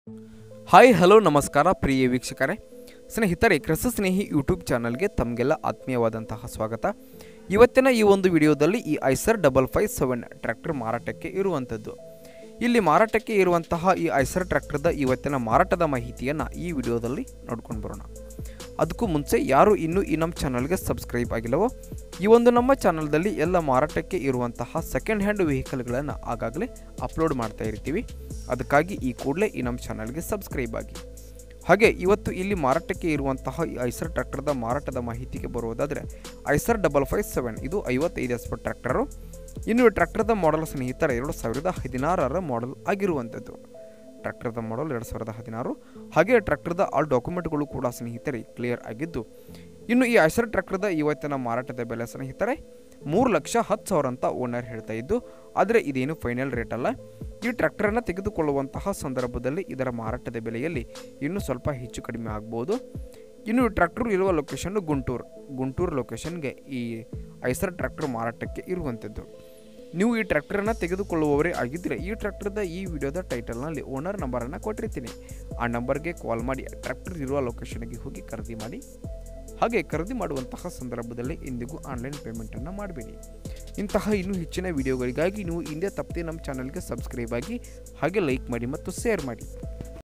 hi hello ನಮಸ್ಕಾರ ಪ್ರಿಯ ವೀಕ್ಷಕರೇ ಸ್ನೇಹಿತರೆ ಕೃಷಿ ಸ್ನೇಹಿ ಯೂಟ್ಯೂಬ್ ಚಾನಲ್ಗೆ ತಮಗೆಲ್ಲ ಆತ್ಮೀಯವಾದಂತಹ ಸ್ವಾಗತ ಇವತ್ತಿನ ಈ ಒಂದು ವಿಡಿಯೋದಲ್ಲಿ ಈ Eicher double five seven tractor ಮಾರಾಟಕ್ಕೆ ಇರುವಂಥದ್ದು ಇಲ್ಲಿ ಮಾರಾಟಕ್ಕೆ ಇರುವಂತಹ ಈ ಐಸರ್ ಟ್ರ್ಯಾಕ್ಟರ್ದ ಇವತ್ತಿನ ಮಾರಾಟದ ಮಾಹಿತಿಯನ್ನು ಈ ವಿಡಿಯೋದಲ್ಲಿ ನೋಡ್ಕೊಂಡು ಬರೋಣ ಅದಕ್ಕೂ ಮುಂಚೆ ಯಾರು ಇನ್ನೂ ಈ ನಮ್ಮ ಚಾನಲ್ಗೆ ಸಬ್ಸ್ಕ್ರೈಬ್ ಆಗಿಲ್ಲವೋ ಈ ಒಂದು ನಮ್ಮ ಚಾನಲ್ದಲ್ಲಿ ಎಲ್ಲ ಮಾರಾಟಕ್ಕೆ ಇರುವಂತಹ ಸೆಕೆಂಡ್ ಹ್ಯಾಂಡ್ ವೆಹಿಕಲ್ಗಳನ್ನು ಆಗಾಗಲೇ ಅಪ್ಲೋಡ್ ಮಾಡ್ತಾ ಇರ್ತೀವಿ ಅದಕ್ಕಾಗಿ ಈ ಕೂಡಲೇ ಈ ನಮ್ಮ ಚಾನಲ್ಗೆ ಸಬ್ಸ್ಕ್ರೈಬ್ ಆಗಿ ಹಾಗೆ ಇವತ್ತು ಇಲ್ಲಿ ಮಾರಾಟಕ್ಕೆ ಇರುವಂತಹ ಈ ಐಸರ್ ಟ್ರ್ಯಾಕ್ಟರ್ದ ಮಾರಾಟದ ಮಾಹಿತಿಗೆ ಬರುವುದಾದರೆ ಐಸರ್ ಡಬಲ್ ಫೈವ್ ಸೆವೆನ್ ಇದು ಐವತ್ತೈದು ಎಸ್ ಪರ್ ಟ್ರ್ಯಾಕ್ಟರು ಇನ್ನು ಈ ಟ್ರ್ಯಾಕ್ಟರ್ದ ಮಾಡೆಲ್ ಸ್ನೇಹಿತರ ಎರಡು ಸಾವಿರದ ಹದಿನಾರರ ಮಾಡೆಲ್ ಆಗಿರುವಂಥದ್ದು ಟ್ರ್ಯಾಕ್ಟರ್ದ ಮಾಡೆಲ್ ಎರಡು ಸಾವಿರದ ಹದಿನಾರು ಹಾಗೆ ಟ್ರ್ಯಾಕ್ಟರ್ದ ಆಲ್ ಡಾಕ್ಯುಮೆಂಟ್ಗಳು ಕೂಡ ಸ್ನೇಹಿತರೆ ಕ್ಲಿಯರ್ ಆಗಿದ್ದು ಇನ್ನು ಈ ಐಸರ್ ಟ್ರ್ಯಾಕ್ಟರ್ದ ಇವತ್ತಿನ ಮಾರಾಟದ ಬೆಲೆ ಸ್ನೇಹಿತರೆ ಮೂರು ಲಕ್ಷ ಹತ್ತು ಸಾವಿರ ಅಂತ ಓನರ್ ಹೇಳ್ತಾ ಇದ್ದು ಆದರೆ ಇದೇನು ಫೈನಲ್ ರೇಟ್ ಅಲ್ಲ ಈ ಟ್ರ್ಯಾಕ್ಟರನ್ನು ತೆಗೆದುಕೊಳ್ಳುವಂತಹ ಸಂದರ್ಭದಲ್ಲಿ ಇದರ ಮಾರಾಟದ ಬೆಲೆಯಲ್ಲಿ ಇನ್ನೂ ಸ್ವಲ್ಪ ಹೆಚ್ಚು ಕಡಿಮೆ ಆಗ್ಬೋದು ಇನ್ನು ಈ ಟ್ರ್ಯಾಕ್ಟರ್ ಇರುವ ಲೊಕೇಶನ್ ಗುಂಟೂರು ಗುಂಟೂರು ಲೊಕೇಶನ್ಗೆ ಈ ಐಸರ್ ಟ್ರ್ಯಾಕ್ಟರ್ ಮಾರಾಟಕ್ಕೆ ಇರುವಂಥದ್ದು ನೀವು ಈ ಟ್ರ್ಯಾಕ್ಟರನ್ನು ತೆಗೆದುಕೊಳ್ಳುವವರೇ ಆಗಿದ್ದರೆ ಈ ಟ್ರ್ಯಾಕ್ಟರ್ದ ಈ ವಿಡಿಯೋದ ಟೈಟಲ್ನಲ್ಲಿ ಓನರ್ ನಂಬರನ್ನು ಕೊಟ್ಟಿರ್ತೀನಿ ಆ ನಂಬರ್ಗೆ ಕಾಲ್ ಮಾಡಿ ಟ್ರ್ಯಾಕ್ಟರ್ ಇರುವ ಲೊಕೇಶನ್ಗೆ ಹೋಗಿ ಖರೀದಿ ಮಾಡಿ ಹಾಗೆ ಖರೀದಿ ಮಾಡುವಂತಹ ಸಂದರ್ಭದಲ್ಲಿ ಎಂದಿಗೂ ಆನ್ಲೈನ್ ಪೇಮೆಂಟನ್ನು ಮಾಡಬೇಡಿ ಇಂತಹ ಇನ್ನೂ ಹೆಚ್ಚಿನ ವಿಡಿಯೋಗಳಿಗಾಗಿ ನೀವು ಹಿಂದೆ ತಪ್ಪದೆ ನಮ್ಮ ಚಾನಲ್ಗೆ ಸಬ್ಸ್ಕ್ರೈಬ್ ಆಗಿ ಹಾಗೆ ಲೈಕ್ ಮಾಡಿ ಮತ್ತು ಶೇರ್ ಮಾಡಿ